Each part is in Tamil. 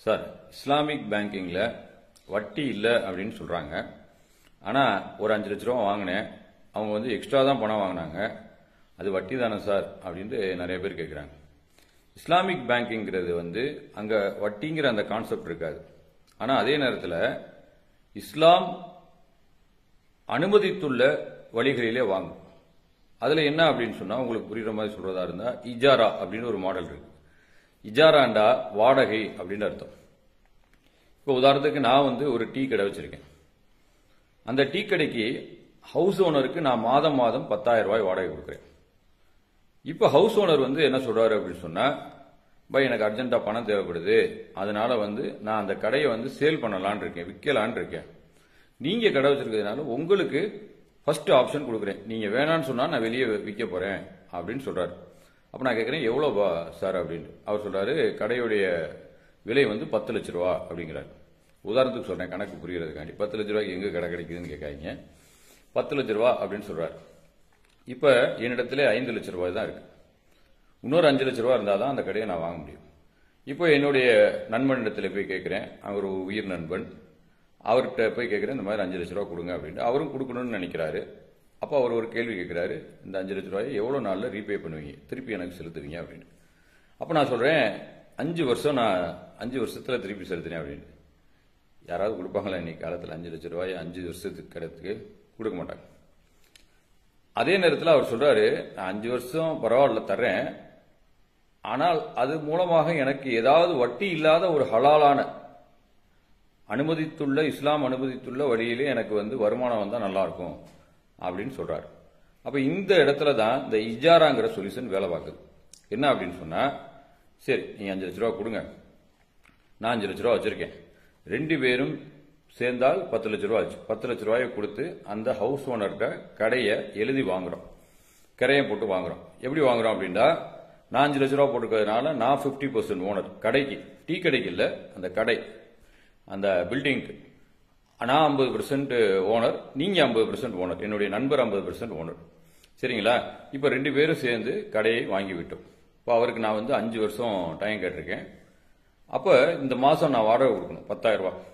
சார் இஸ்லாமிக் பேங்கிங்ல வட்டி இல்லை அப்படின்னு சொல்றாங்க ஆனா ஒரு அஞ்சு லட்ச ரூபா வாங்கினேன் அவங்க வந்து எக்ஸ்ட்ரா தான் பணம் வாங்கினாங்க அது வட்டி தானே சார் அப்படின்ட்டு நிறைய பேர் கேட்குறாங்க இஸ்லாமிக் பேங்கிங்கிறது வந்து அங்க வட்டிங்கிற அந்த கான்செப்ட் இருக்காது ஆனா அதே நேரத்தில் இஸ்லாம் அனுமதித்துள்ள வழிகளிலே வாங்கும் அதுல என்ன அப்படின்னு சொன்னா உங்களுக்கு புரியுற மாதிரி சொல்றதா இருந்தா இஜாரா அப்படின்னு ஒரு மாடல் இருக்கு இஜாராண்டா வாடகை அப்படின்னு அர்த்தம் இப்போ உதாரணத்துக்கு நான் வந்து ஒரு டீ கடை வச்சிருக்கேன் அந்த டீ கடைக்கு ஹவுஸ் ஓனருக்கு நான் மாதம் மாதம் பத்தாயிரம் ரூபாய் வாடகை கொடுக்குறேன் இப்போ ஹவுஸ் ஓனர் வந்து என்ன சொல்றாரு அப்படின்னு சொன்னா பை எனக்கு அர்ஜென்ட்டா பணம் தேவைப்படுது அதனால வந்து நான் அந்த கடையை வந்து சேல் பண்ணலான்னு இருக்கேன் விற்கலான்னு இருக்கேன் நீங்க கடை வச்சிருக்கிறதுனால உங்களுக்கு ஃபர்ஸ்ட் ஆப்ஷன் கொடுக்குறேன் நீங்க வேணான்னு சொன்னா நான் வெளியே விற்க போறேன் அப்படின்னு சொல்றாரு அப்ப நான் கேட்கறேன் எவ்வளவு சார் அப்படின்னு அவர் சொல்றாரு கடையுடைய விலை வந்து பத்து லட்ச ரூபா அப்படிங்கிறாரு உதாரணத்துக்கு சொல்றேன் கணக்கு புரியறதுக்காண்டி பத்து லட்ச ரூபாய்க்கு எங்க கடை கிடைக்குதுன்னு கேட்காதீங்க பத்து லட்ச ரூபா அப்படின்னு சொல்றாரு இப்ப என்னிடத்துல ஐந்து லட்ச ரூபாய் தான் இருக்கு இன்னொரு அஞ்சு லட்ச ரூபா இருந்தால் தான் அந்த கடையை நான் வாங்க முடியும் இப்போ என்னுடைய நண்பனிடத்துல போய் கேட்குறேன் அவர் ஒரு உயிர் நண்பன் அவர்கிட்ட போய் கேட்குறேன் இந்த மாதிரி அஞ்சு லட்ச ரூபா கொடுங்க அப்படின்ட்டு அவரும் கொடுக்கணும்னு நினைக்கிறாரு அப்போ அவர் ஒரு கேள்வி கேட்குறாரு இந்த அஞ்சு லட்ச ரூபாயை எவ்வளோ நாளில் ரீபே பண்ணுவீங்க திருப்பி எனக்கு செலுத்துவீங்க அப்படின்னு அப்போ நான் சொல்கிறேன் அஞ்சு வருஷம் நான் அஞ்சு வருஷத்தில் திருப்பி செலுத்தினேன் அப்படின்னு யாராவது கொடுப்பாங்களா இன்னைக்கு காலத்தில் அஞ்சு லட்ச ரூபாய் அஞ்சு வருஷத்துக்கு கடத்துக்கு கொடுக்க மாட்டாங்க அதே நேரத்தில் அவர் சொல்றாரு நான் அஞ்சு வருஷம் பரவாயில்ல தர்றேன் ஆனால் அது மூலமாக எனக்கு ஏதாவது வட்டி இல்லாத ஒரு ஹலாலான அனுமதித்துள்ள இஸ்லாம் அனுமதித்துள்ள வழியிலே எனக்கு வந்து வருமானம் வந்தால் நல்லா இருக்கும் அப்படின்னு சொல்றாரு அப்ப இந்த இடத்துல தான் இந்த இஜாராங்கிற சொல்யூஷன் வேலை பார்க்குது என்ன அப்படின்னு சொன்னா சரி நீங்க அஞ்சு லட்ச ரூபா கொடுங்க நான் அஞ்சு லட்ச ரூபா வச்சிருக்கேன் ரெண்டு பேரும் சேர்ந்தால் பத்து லட்ச ரூபா ஆச்சு பத்து லட்ச ரூபாயை கொடுத்து அந்த ஹவுஸ் ஓனர்கிட்ட கடையை எழுதி வாங்குறோம் கரையை போட்டு வாங்குறோம் எப்படி வாங்குறோம் அப்படின்னா நான் அஞ்சு லட்ச ரூபா போட்டுக்கிறதுனால நான் பிப்டி பர்சன்ட் ஓனர் கடைக்கு டீ கடைக்கு இல்லை அந்த கடை அந்த பில்டிங்க்கு நான் ஐம்பது பெர்சன்ட் ஓனர் நீங்க ஐம்பது பெர்சன்ட் ஓனர் என்னுடைய நண்பர் ஐம்பது பெர்சன்ட் ஓனர் சரிங்களா இப்ப ரெண்டு பேரும் சேர்ந்து கடையை வாங்கி விட்டோம் இப்போ அவருக்கு நான் வந்து அஞ்சு வருஷம் டைம் கேட்டிருக்கேன் அப்ப இந்த மாசம் நான் வாடகை கொடுக்கணும் பத்தாயிரம் ரூபாய்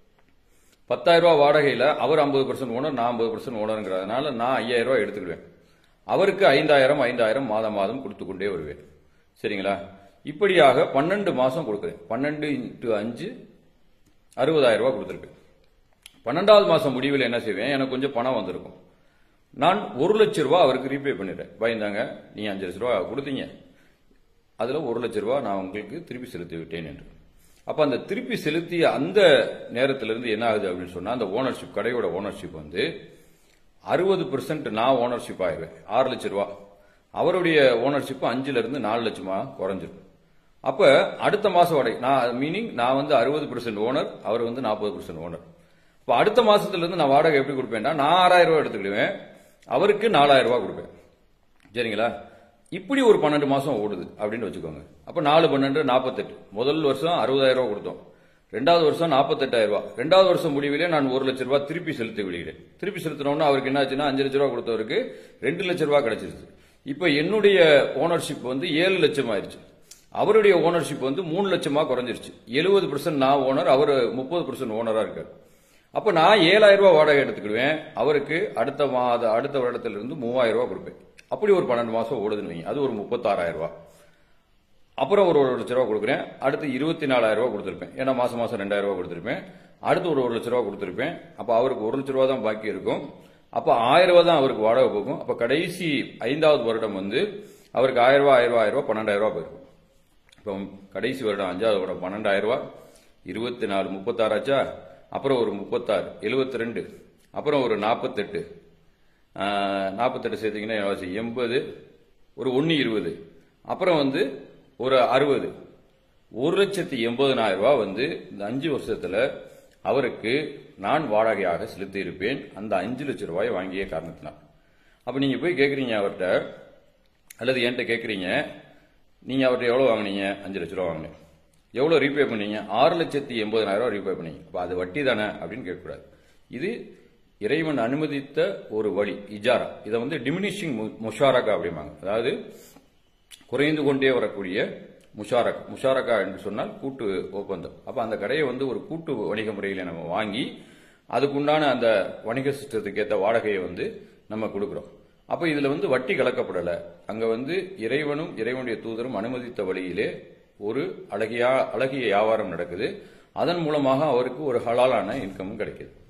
பத்தாயிரம் ரூபாய் வாடகையில அவர் ஐம்பது பர்சன்ட் ஓனர் நான் ஐம்பது பர்சன்ட் ஓனருங்கிறதுனால நான் ஐயாயிரம் ரூபாய் எடுத்துக்கிடுவேன் அவருக்கு ஐந்தாயிரம் ஐந்தாயிரம் மாதம் மாதம் கொடுத்து கொண்டே வருவேன் சரிங்களா இப்படியாக பன்னெண்டு மாசம் கொடுக்குறேன் பன்னெண்டு இன்ட்டு அஞ்சு அறுபதாயிரம் ரூபாய் கொடுத்துருக்கேன் பன்னெண்டாவது மாசம் முடிவில் என்ன செய்வேன் எனக்கு கொஞ்சம் பணம் வந்திருக்கும் நான் ஒரு லட்ச ரூபாய் அவருக்கு ரீபே பண்ணிடுறேன் பயந்தாங்க நீ அஞ்சு லட்ச ரூபா கொடுத்தீங்க அதுல ஒரு லட்ச ரூபாய் நான் உங்களுக்கு திருப்பி செலுத்தி விட்டேன் என்று அப்ப அந்த திருப்பி செலுத்திய அந்த நேரத்திலிருந்து என்ன ஆகுது அப்படின்னு சொன்னா அந்த ஓனர்ஷிப் கடையோட ஓனர்ஷிப் வந்து அறுபது பெர்சன்ட் நான் ஓனர்ஷிப் ஆயிடுவேன் ஆறு லட்ச ரூபா அவருடைய ஓனர்ஷிப் அஞ்சுல இருந்து நாலு லட்சமா குறைஞ்சிரும் அப்ப அடுத்த மாசம் வாடகை நான் மீனிங் நான் வந்து அறுபது பெர்சன்ட் ஓனர் அவர் வந்து நாற்பது பெர்சன்ட் ஓனர் இப்ப அடுத்த மாசத்துல இருந்து நான் வாடகை எப்படி கொடுப்பேன்னா நான் ஆறாயிரம் ரூபாய் எடுத்துக்கிடுவேன் அவருக்கு நாலாயிரம் ரூபாய் கொடுப்பேன் சரிங்களா இப்படி ஒரு பன்னெண்டு மாசம் ஓடுது அப்படின்னு வச்சுக்கோங்க அப்ப நாலு பன்னெண்டு நாற்பத்தெட்டு முதல் வருஷம் அறுபதாயிரம் ரூபாய் கொடுத்தோம் ரெண்டாவது வருஷம் நாற்பத்தெட்டாயிரம் ரூபாய் ரெண்டாவது வருஷம் முடிவிலே நான் ஒரு லட்ச ரூபாய் திருப்பி செலுத்தி விடுகிறேன் திருப்பி செலுத்தினோம்னா அவருக்கு என்ன ஆச்சுன்னா அஞ்சு லட்ச ரூபாய் கொடுத்தவருக்கு ரெண்டு லட்ச ரூபாய் கிடைச்சிருச்சு இப்ப என்னுடைய ஓனர்ஷிப் வந்து ஏழு லட்சம் ஆயிருச்சு அவருடைய ஓனர்ஷிப் வந்து மூணு லட்சமா குறைஞ்சிருச்சு எழுபது பெர்சன்ட் நான் ஓனர் அவர் முப்பது பெர்சன்ட் ஓனரா இருக்காரு அப்ப நான் ஏழாயிரம் ரூபாய் வாடகை எடுத்துக்கிடுவேன் அவருக்கு அடுத்த மாத அடுத்த வருடத்துல இருந்து மூவாயிரம் ரூபாய் கொடுப்பேன் அப்படி ஒரு பன்னெண்டு மாசம் ஓடுதுன்னு வைங்க அது ஒரு முப்பத்தாறாயிரம் ரூபாய் அப்புறம் ஒரு ஒரு லட்ச ரூபா கொடுக்குறேன் அடுத்து இருபத்தி நாலாயிரம் ரூபாய் கொடுத்துருப்பேன் ஏன்னா மாசம் மாசம் ரெண்டாயிரம் ரூபாய் கொடுத்துருப்பேன் அடுத்து ஒரு ஒரு லட்ச ரூபா கொடுத்துருப்பேன் அப்ப அவருக்கு ஒரு லட்ச ரூபா தான் பாக்கி இருக்கும் அப்ப ஆயிரம் ரூபாய் தான் அவருக்கு வாடகை போகும் அப்ப கடைசி ஐந்தாவது வருடம் வந்து அவருக்கு ஆயிரம் ரூபாய் ஆயிரம் ரூபாய் ஆயிரம் ரூபாய் பன்னெண்டாயிரம் ரூபாய் போயிருக்கும் இப்போ கடைசி வருடம் அஞ்சாவது வருடம் பன்னெண்டாயிரம் ரூபாய் இருபத்தி நாலு முப்பத்தாறாச்சா அப்புறம் ஒரு முப்பத்தாறு எழுபத்தி ரெண்டு அப்புறம் ஒரு நாற்பத்தெட்டு நாற்பத்தெட்டு சேர்த்தீங்கன்னா எவ்வளவு? எண்பது ஒரு ஒன்று இருபது அப்புறம் வந்து ஒரு அறுபது ஒரு லட்சத்தி எண்பதனாயிரம் ரூபாய் வந்து இந்த அஞ்சு வருஷத்துல அவருக்கு நான் வாடகையாக செலுத்தி இருப்பேன் அந்த அஞ்சு லட்சம் ரூபாய் வாங்கிய காரணத்தினால் அப்ப நீங்க போய் கேக்குறீங்க அவர்கிட்ட அல்லது என்கிட்ட கேக்குறீங்க நீங்க அவர்கிட்ட எவ்வளவு வாங்குனீங்க அஞ்சு லட்ச ரூபா வாங்கினேன் எவ்வளவு ரீபே பண்ணீங்க ஆறு லட்சத்தி எண்பதனாயிரம் ரூபாய் ரீபே பண்ணீங்க அப்ப அது வட்டி தானே அப்படின்னு கேட்கக்கூடாது இது இறைவன் அனுமதித்த ஒரு வழி இஜாரா இதை வந்து டிமினிஷிங் முஷாரகா அப்படிம்பாங்க அதாவது குறைந்து கொண்டே வரக்கூடிய முஷாரக் முஷாரக்கா என்று சொன்னால் கூட்டு ஒப்பந்தம் அப்ப அந்த கடையை வந்து ஒரு கூட்டு வணிக முறையில நம்ம வாங்கி அதுக்குண்டான அந்த வணிக சிஸ்டத்துக்கு ஏற்ற வாடகையை வந்து நம்ம கொடுக்கிறோம் அப்ப இதுல வந்து வட்டி கலக்கப்படல அங்க வந்து இறைவனும் இறைவனுடைய தூதரும் அனுமதித்த வழியிலே ஒரு அழகியா அழகிய வியாபாரம் நடக்குது அதன் மூலமாக அவருக்கு ஒரு ஹலாலான இன்கமும் கிடைக்குது